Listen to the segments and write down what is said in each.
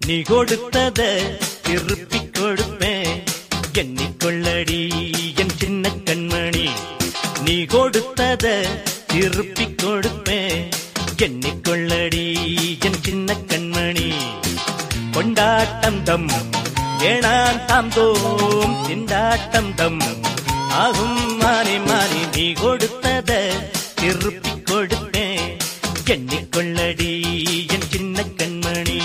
நீ கொடுத்தத திருப்பி கொடுப்பேன் எண்ணிக்கொள்ளடி என் சின்ன கண்மணி நீ கொடுத்தத திருப்பி கொடுப்பேன் எண்ணிக்கொள்ளடி என் சின்ன கண்மணி கொண்டாட்டம் தம் வேணாம் தாம் தோம் திண்டாட்டம் தம் ஆகும் மாறி மாறி நீ கொடுத்தத திருப்பி கொடுப்பேன் எண்ணிக்கொள்ளடி என் சின்ன கண்மணி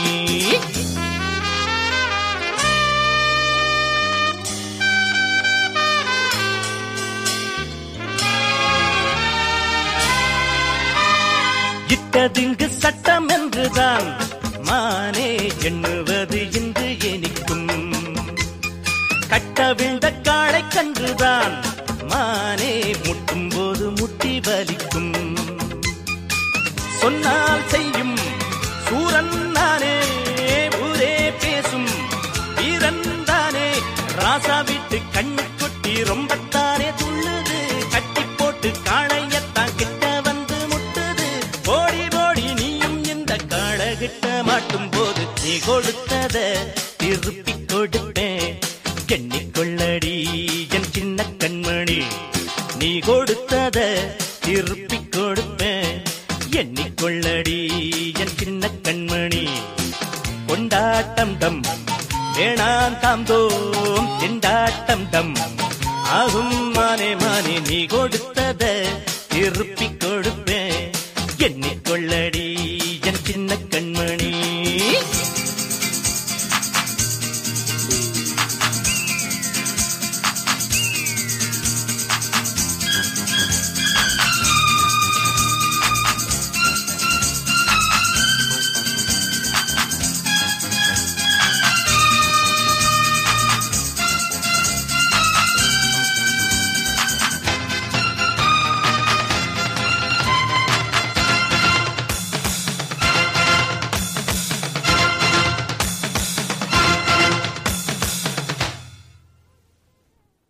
இட்டதிங்கு சட்டம் என்றுதான் மானே எண்ணுவது இன்று எனிக்கும் கட்டவிழ்ந்த காளை கன்றுதான் மானே முட்டும் போது முட்டி வலிக்கும் சொன்னால் செய்யும் சூரன் தானே ஊரே பேசும் வீரன் தானே ராசா வீட்டு கண்ணு கொட்டி ரொம்பத்தானே துள்ளுது கட்டி போட்டு காளையத்தான் கிட்ட வந்து முட்டுது ஓடி ஓடி நீயும் இந்த காளகிட்ட மாட்டும் போது நீ கொடுத்தத திருப்பி கொடுப்பேன் எண்ணிக்கொள்ளடி என் சின்ன கண்மணி நீ கொடுத்தத திருப்பி கொடுப்பேன் எண்ணிக்கொள்ளடி என் சின்ன கண்மணி கொண்டாட்டம் டம் வேணாம் தாம் தோம் திண்டாட்டம் டம் ஆகும் மானே மானே நீ கொடுத்தத திருப்பி கொடுப்பேன்